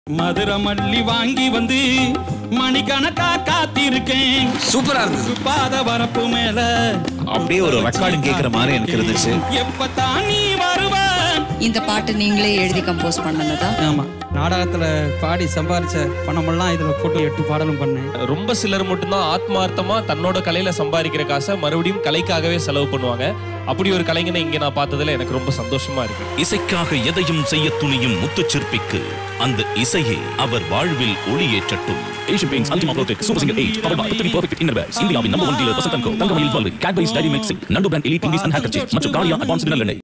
மதுரை மல்லி வாங்கி வந்து மணிக்கணக்கா காத்திருக்கேன் சூப்பரா இருந்தது பாத வரப்பு மேல அப்படியே ஒரு ரெக்கார்டிங் கேக்குற மாதிரி எனக்கு இருந்துச்சு எப்பத்தான் நீ வருவ இந்த பாட்டு நீங்களே எழுதி கம்போஸ் பண்ணனதா ஆமா நாடகத்துல பாடி சம்பாரிச்ச பணமெல்லாம் இதுல போட்டு எட்டு பாடலும் பண்ணேன் ரொம்ப சிலர் மட்டும்தான் ஆத்மார்த்தமா தன்னோட கலையில சம்பாதிக்கிற காசை மறுபடியும் கலைக்காகவே செலவு பண்ணுவாங்க அப்படி ஒரு கலைஞனை இங்க நான் பார்த்ததுல எனக்கு ரொம்ப சந்தோஷமா இருக்கு இசைக்காக எதையும் செய்ய துணியும் முத்துச்சிற்பிக்கு அந்த இசையே அவர் வாழ்வில் ஒளியேற்றட்டும் Asian Paints Ultima Protect Super Singer 8 powered by 3 Perfect Innerwears இந்தியாவின் number one dealer Vasanthan Co Thangamayil வாழ்வு கேட்பரிஸ் டைரி மிக்சிங் நண்டு பிராண்ட் எலி டிங்கிஸ் அண்ட் ஹேக்கர் மற்றும் காலியா அட்வான்ஸ் டின்னர் எண்ணெய்